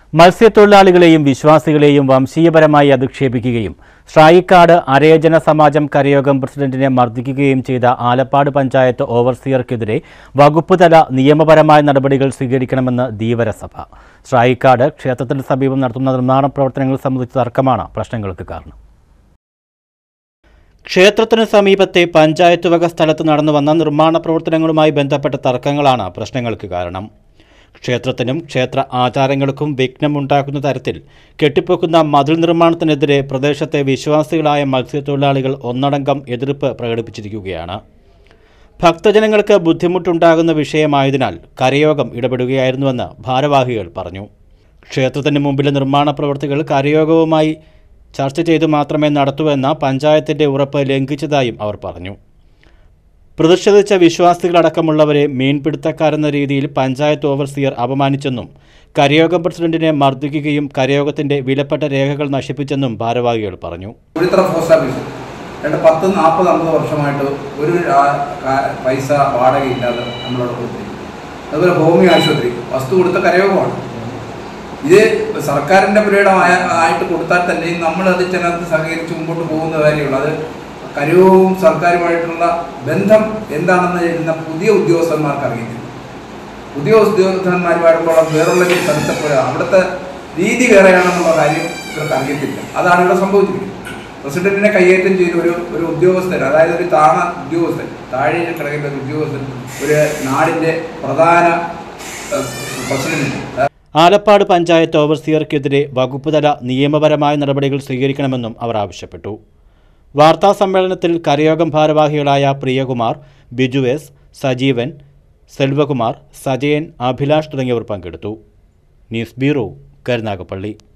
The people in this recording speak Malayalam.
മത്സ്യത്തൊഴിലാളികളെയും വിശ്വാസികളെയും വംശീയപരമായി അധിക്ഷേപിക്കുകയും സ്ട്രൈക്കാട് അരേജന സമാജം കരയോഗം പ്രസിഡന്റിനെ മർദ്ദിക്കുകയും ചെയ്ത ആലപ്പാട് പഞ്ചായത്ത് ഓവർസിയർക്കെതിരെ വകുപ്പുതല നിയമപരമായ നടപടികൾ സ്വീകരിക്കണമെന്ന് ധീവരസഭ സ്ട്രൈക്കാട് ക്ഷേത്രത്തിന് സമീപം നടത്തുന്ന നിർമ്മാണ പ്രവർത്തനങ്ങൾ സംബന്ധിച്ച തർക്കമാണ് പ്രശ്നങ്ങൾക്ക് കാരണം ക്ഷേത്രത്തിനു സമീപത്തെ പഞ്ചായത്ത് വക സ്ഥലത്ത് നടന്നു വന്ന നിർമ്മാണ പ്രവർത്തനങ്ങളുമായി ബന്ധപ്പെട്ട തർക്കങ്ങളാണ് പ്രശ്നങ്ങൾക്ക് കാരണം ക്ഷേത്രത്തിനും ക്ഷേത്ര ആചാരങ്ങൾക്കും വിഘ്നമുണ്ടാക്കുന്ന തരത്തിൽ കെട്ടിപ്പൊക്കുന്ന മതിൽ നിർമ്മാണത്തിനെതിരെ പ്രദേശത്തെ വിശ്വാസികളായ മത്സ്യത്തൊഴിലാളികൾ ഒന്നടങ്കം എതിർപ്പ് പ്രകടിപ്പിച്ചിരിക്കുകയാണ് ഭക്തജനങ്ങൾക്ക് ബുദ്ധിമുട്ടുണ്ടാകുന്ന വിഷയമായതിനാൽ കരയോഗം ഇടപെടുകയായിരുന്നുവെന്ന് ഭാരവാഹികൾ പറഞ്ഞു ക്ഷേത്രത്തിന് മുമ്പിലെ നിർമ്മാണ പ്രവൃത്തികൾ കരയോഗവുമായി ചർച്ച ചെയ്തു മാത്രമേ നടത്തൂവെന്ന പഞ്ചായത്തിന്റെ ഉറപ്പ് ലംഘിച്ചതായും അവർ പറഞ്ഞു പ്രതിഷേധിച്ച വിശ്വാസികളടക്കമുള്ളവരെ മീൻപിടുത്തക്കാരെന്ന രീതിയിൽ പഞ്ചായത്ത് ഓവർസിയർ അപമാനിച്ചെന്നും കരയോഗം പ്രസിഡന്റിനെ മർദ്ദിക്കുകയും കരയോഗത്തിന്റെ വിലപ്പെട്ട രേഖകൾ നശിപ്പിച്ചെന്നും ഭാരവാഹികൾ പറഞ്ഞു കുഴിത്തറ പോസ്റ്റ് ഓഫീസ് രണ്ട് പത്ത് നാൽപ്പത് അമ്പത് വർഷമായിട്ട് ഒരു ആ- കാ- പൈസ വാടകയില്ലാതെ നമ്മളവിടെ കൊടുത്തിരിക്കും അതുപോലെ ഹോമിയോ ആശുപത്രി വസ്തു കൊടുത്ത കരയോഗമാണ് ഇത് സർക്കാരിൻ്റെ പുരയുടെ ആയിട്ട് കൊടുത്താൽ തന്നെയും നമ്മൾ അത് ചിലത് സഹകരിച്ച് മുമ്പോട്ട് പോകുന്ന കാര്യമുള്ളൂ അത് കരയോഗവും സർക്കാരുമായിട്ടുള്ള ബന്ധം എന്താണെന്ന് എഴുതുന്ന പുതിയ ഉദ്യോഗസ്ഥന്മാർക്ക് അറിയില്ല പുതിയ ഉദ്യോഗസ്ഥന്മാരുമായിട്ടുള്ള വേറുള്ള ഒരു സ്ഥലത്തെ പോലെ അവിടുത്തെ രീതി വേറെയാണെന്നുള്ള കാര്യം ഇവർക്ക് അറിയത്തില്ല അതാണ് ഇവിടെ സംഭവിച്ചിരിക്കുന്നത് പ്രസിഡന്റിനെ കൈയേറ്റം ചെയ്ത ഒരു ഒരു ഉദ്യോഗസ്ഥൻ അതായത് ഒരു താണ ഉദ്യോഗസ്ഥൻ താഴെ കിടക്കുന്ന ഒരു ഉദ്യോഗസ്ഥൻ ഒരു നാടിൻ്റെ പ്രധാന ഏഹ്, പ്രസിഡന്റ് ആലപ്പാട് പഞ്ചായത്ത് ഓവർസിയർക്കെതിരെ വകുപ്പുതല നിയമപരമായ നടപടികൾ സ്വീകരിക്കണമെന്നും അവർ ആവശ്യപ്പെട്ടു വാർത്താ സമ്മേളനത്തിൽ കരയോഗം ഭാരവാഹികളായ പ്രിയകുമാർ ബിജു എസ് സജീവൻ സെൽവകുമാർ സജയൻ അഭിലാഷ് തുടങ്ങിയവർ പങ്കെടുത്തു ന്യൂസ് ബ്യൂറോ കരുനാഗപ്പള്ളി